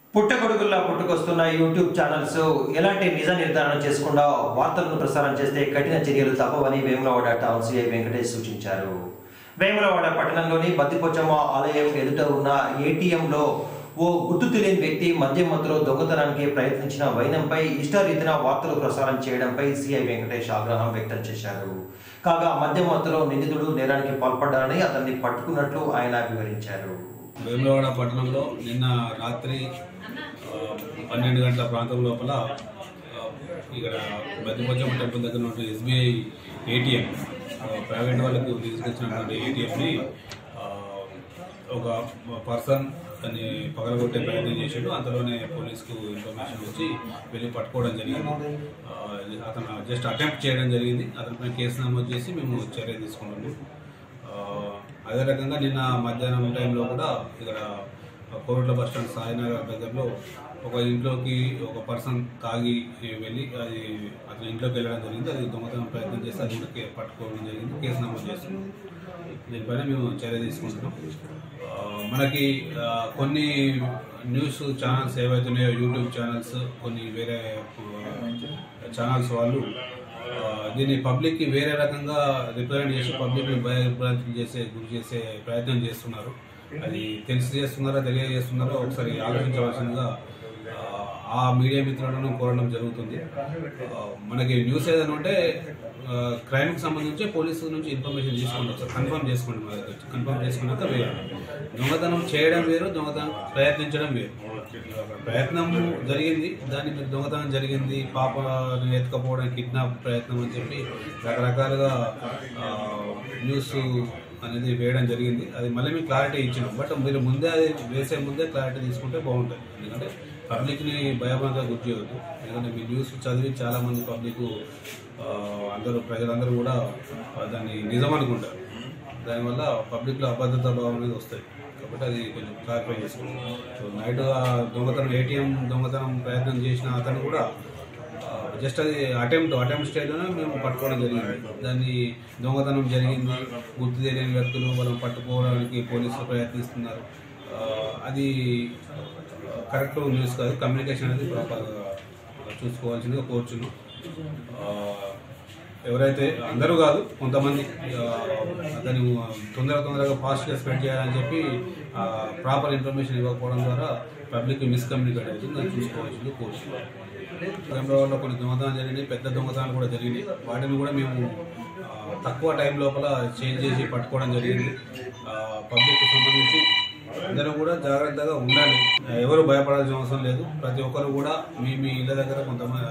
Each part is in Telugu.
పుట్టగొడుగుల్లా పుట్టుకొస్తున్న యూట్యూబ్ ఛానల్స్ ఎలాంటి నిజ నిర్ధారణ చేసుకుండా వార్తలను ప్రసారం చేస్తే కఠిన చర్యలు తప్పవని వేములవాడ టౌన్ సిఐ వెంకటేష్ సూచించారు వేములవాడ పట్టణంలోని బద్దిపోచమ్మ ఆలయం ఎదుట ఉన్న ఏటీఎంలో ఓ గుర్తు తెలియని వ్యక్తి మద్యం మత్తులో దొంగతనానికి ప్రయత్నించిన వైనంపై ఇష్టరీతిన వార్తలు ప్రసారం చేయడంపై సిఐ వెంకటేష్ ఆగ్రహం వ్యక్తం చేశారు కాగా మద్యం మత్తులో నిందితుడు నేరానికి పాల్పడ్డారని అతన్ని పట్టుకున్నట్లు ఆయన వివరించారు వేములవాడ పట్టణంలో నిన్న రాత్రి ఆ, పన్నెండు గంటల ప్రాంతం లోపల ఆ, ఇక్కడ బద్దిపోచమ్మ టెంపుల్ దగ్గర ఉన్న ఎస్బీఐ ఏటీఎం ప్రైవేట్ వాళ్ళకు తీసుకొచ్చినటువంటి ఏటీఎంని ఒక పర్సన్ దాన్ని పగలగొట్టే ప్రయత్నం చేసాడు అంతలోనే పోలీస్కు ఇన్ఫర్మేషన్ వచ్చి వెళ్ళి పట్టుకోవడం జరిగింది ఆ, అతను జస్ట్ అటెంప్ట్ చేయడం జరిగింది అతనిపై కేసు నమోదు చేసి మేము చర్య తీసుకుంటున్నాం ఆ, అదే రకంగా నిన్న మధ్యాహ్నం టైంలో కూడా ఇక్కడ కోరుట్ల బస్ స్టాండ్ సాయినగర్ దగ్గరలో ఒక ఇంట్లోకి ఒక పర్సన్ తాగి వెళ్ళి అది అతని ఇంట్లోకి వెళ్ళడం జరిగింది అది దొంగతనం ప్రయత్నం చేసి అది కూడా కే- పట్టుకోవడం జరిగింది కేసు నమోదు చేస్తున్నాం దీనిపైన మేము చర్య తీసుకుంటున్నాం ఆ, మనకి ఆ, కొన్ని న్యూస్ ఛానల్స్ ఏవైతున్నాయో యూట్యూబ్ ఛానల్స్ కొన్ని వేరే ఛానల్స్ వాళ్ళు ఆ, దీన్ని పబ్లిక్కి వేరే రకంగా రిప్రజెంట్ చేసి పబ్లిక్ని భయభ్రాంతులు చేసే గురి చేసే ప్రయత్నం చేస్తున్నారు అది తెలిసి చేస్తున్నారో తెలియజేస్తున్నారో ఒకసారి ఆలోచించవలసిందిగా ఆ, ఆ మీడియా మిత్రులను కోరడం జరుగుతుంది ఆ, మనకి న్యూస్ ఏదైనా ఉంటే క్రైమ్కి సంబంధించి పోలీసు నుంచి ఇన్ఫర్మేషన్ తీసుకోండి ఒకసారి కన్ఫర్మ్ చేసుకోండి మా దగ్గర కన్ఫర్మ్ చేసుకున్నాక వేరు దొంగతనం చేయడం వేరు దొంగతనం ప్రయత్నించడం వేరు ప్రయత్నం జరిగింది దాన్ని మీరు దొంగతనం జరిగింది పాపని ఎత్తుకపోవడం కిడ్నాప్ ప్రయత్నం అని చెప్పి రకరకాలుగా ఆ, న్యూస్ అనేది వేయడం జరిగింది అది మళ్ళీ మీకు క్లారిటీ ఇచ్చినాం బట్ మీరు ముందే అది వేసే ముందే క్లారిటీ తీసుకుంటే బాగుంటుంది ఎందుకంటే పబ్లిక్ని భయభ్రాంతిగా గుర్తు చేయవద్దు ఎందుకంటే మీ న్యూస్ చదివి చాలా మంది పబ్లిక్ అందరూ ప్రజలందరూ కూడా ఆ, దాన్ని నిజం అనుకుంటారు దానివల్ల పబ్లిక్లో అభద్రత భావం అనేది వస్తాయి కాబట్టి అది కొంచెం క్లారిఫై చేసుకుంటాం సో నైట్ ఆ దొంగతనం ఏటీఎం దొంగతనం ప్రయత్నం చేసిన అతను కూడా జస్ట్ అది అటెంప్ట్ అటెంప్ట్ స్టేజ్లోనే మేము పట్టుకోవడం జరిగింది దాన్ని దొంగతనం జరిగింది గుర్తు తెలియని వ్యక్తులు వాళ్ళని పట్టుకోవడానికి పోలీసులు ప్రయత్నిస్తున్నారు ఆ, అది కరెక్ట్ న్యూస్ కాదు కమ్యూనికేషన్ అనేది ప్రాపర్గా చూసుకోవాల్సిందిగా కోరుచున్నాం ఆ, ఎవరైతే అందరూ కాదు కొంతమంది ఆ, దాన్ని తొందర తొందరగా ఫాస్ట్గా స్ప్రెడ్ చేయాలని చెప్పి ప్రాపర్ ఇన్ఫర్మేషన్ ఇవ్వకపోవడం ద్వారా పబ్లిక్ మిస్కమ్యూనికేట్ అవుతుంది దాన్ని చూసుకోవాల్సింది కోరుచున్నాం వేములవాడలో కొన్ని దొంగతనాలు జరిగినాయి పెద్ద దొంగతనాలు కూడా జరిగినాయి వాటిని కూడా మేము ఆ, తక్కువ టైం లోపల చేంజ్ చేసి పట్టుకోవడం జరిగింది పబ్లిక్ సంబంధించి అందరూ కూడా జాగ్రత్తగా ఉండాలి ఎవరు భయపడాల్సిన అవసరం లేదు ప్రతి ఒక్కరు కూడా మీ మీ ఇళ్ళ దగ్గర కొంతమంది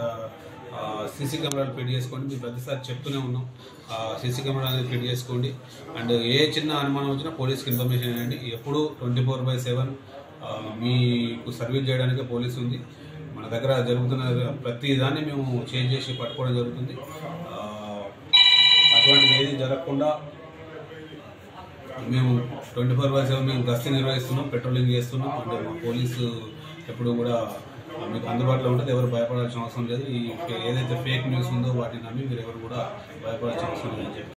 సీసీ కెమెరాలు ఫిట్ చేసుకోండి మేము ప్రతిసారి చెప్తూనే ఉన్నాం సీసీ కెమెరా అనేది ఫిట్ చేసుకోండి అండ్ ఏ చిన్న అనుమానం వచ్చినా పోలీస్కి ఇన్ఫర్మేషన్ ఇవ్వండి ఎప్పుడు ట్వంటీ ఫోర్ బై సెవెన్ మీకు సర్వీస్ చేయడానికి పోలీస్ ఉంది మన దగ్గర జరుగుతున్న ప్రతి దాన్ని మేము చేంజ్ చేసి పట్టుకోవడం జరుగుతుంది ఆ, అటువంటిది ఏది జరగకుండా మేము ట్వంటీ ఫోర్ బై సెవెన్ మేము గస్తీ నిర్వహిస్తున్నాం పెట్రోలింగ్ చేస్తున్నాం అంటే మా పోలీసు ఎప్పుడు కూడా మీకు అందుబాటులో ఉంటుంది ఎవరు భయపడాల్సిన అవసరం లేదు ఈ ఏదైతే ఫేక్ న్యూస్ ఉందో వాటిని నమ్మి మీరు ఎవరు కూడా భయపడాల్సిన అవసరం లేదని చెప్పి